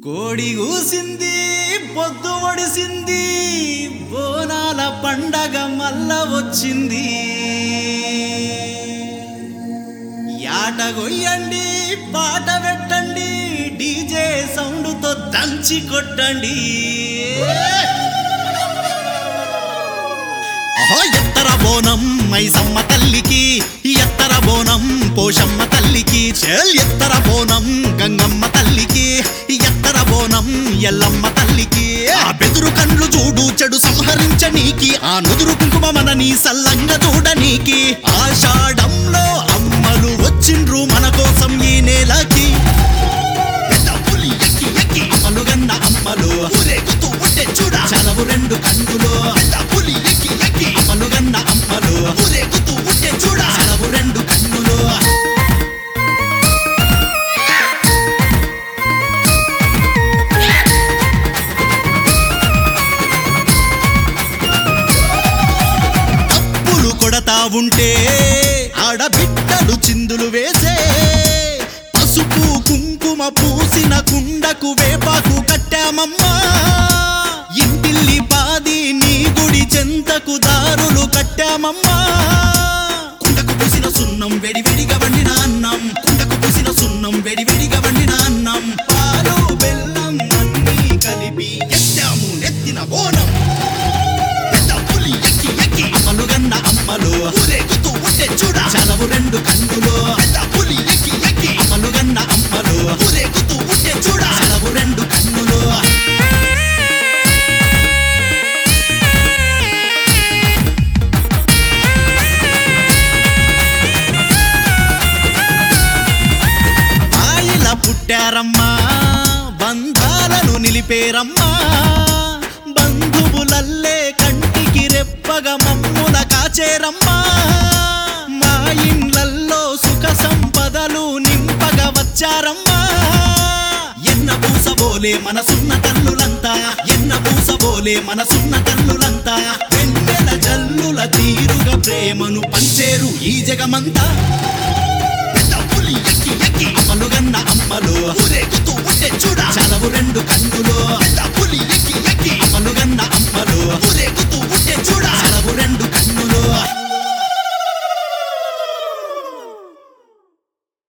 కోడి కూసింది పొద్దు ఒడిసింది బోనాల పండగ మల్ల వచ్చింది యాట గొయ్యండి పాట పెట్టండి డీజే సౌండ్తో దంచి కొట్టండి అహో ఎత్తర బోనం మైసమ్మ తల్లికి ఎత్తర బోనం పోషమ్మ తల్లికి చెల్ ఎత్తర బోనం గంగమ్మ తల్లికి ఎత్తర బోనం ఎల్లమ్మ తల్లికి ఆ బెదురు కండ్లు చూడు చెడు సంహరించనీకి ఆ నుదురు కుంకుమ నీ సల్లంగా చూడనీకి ఆషాఢంలో అమ్మలు వచ్చిండ్రు మన కోసం ఈ నేలకి పెద్ద పులి ఎక్కి ఎక్కి అమలుగన్న అమ్మలు ఊరేగుతూ ఉంటే చూడ చలవు రెండు కన్నులు పెద్ద పులి ఎక్కి ఎక్కి అమలుగన్న అమ్మలు ఊరేగుతూ ఉంటే చూడ చలవు రెండు కన్నులు తప్పులు కొడతా ఉంటే ఆడబిడ్డలు చిందులు వేసే పసుపు కుంకుమ పూసిన కుండకు వేపాకు కట్టామమ్మా ఇంటిల్లి పాది నీ గుడి చెంతకు దారులు కట్టామమ్మా కుండకు పూసిన సున్నం వెడివెడిగా వండిన అన్నం కుండకు పూసిన సున్నం వెడివెడిగా వండిన అన్నం పాలు బెల్లం అన్నీ కలిపి ఎత్తాము నెత్తిన బోనం పెద్ద పులి ఎక్కి ఎక్కి అమలుగన్న అమ్మలు ఊరేగుతూ ఉంటే చూడ చలవు రెండు కన్నులు పెద్ద పులి ఎక్కి ఎక్కి అమలుగన్న అమ్మలు ఊరేగుతూ ఉంటే చూడ చలవు రెండు కన్నులు ఆయిల పుట్టారమ్మా బంధాలను నిలిపేరమ్మా బంధువులల్లే కంటికి రెప్పగ మమ్ముల కాచేరమ్మా మా ఇండ్లల్లో సుఖ సంపదలు నింపగ వచ్చారమ్మా ఎన్న పూసబోలే మనసున్న తల్లులంతా ఎన్న పూసబోలే మనసున్న తల్లులంతా వెన్నెల జల్లుల తీరుగా ప్రేమను పంచేరు ఈ జగమంతా పెద్ద పులి ఎక్కి ఎక్కి అమలుగన్న అమ్మలు ఊరేగుతూ ఉంటే చూడ చలవు రెండు కన్నులు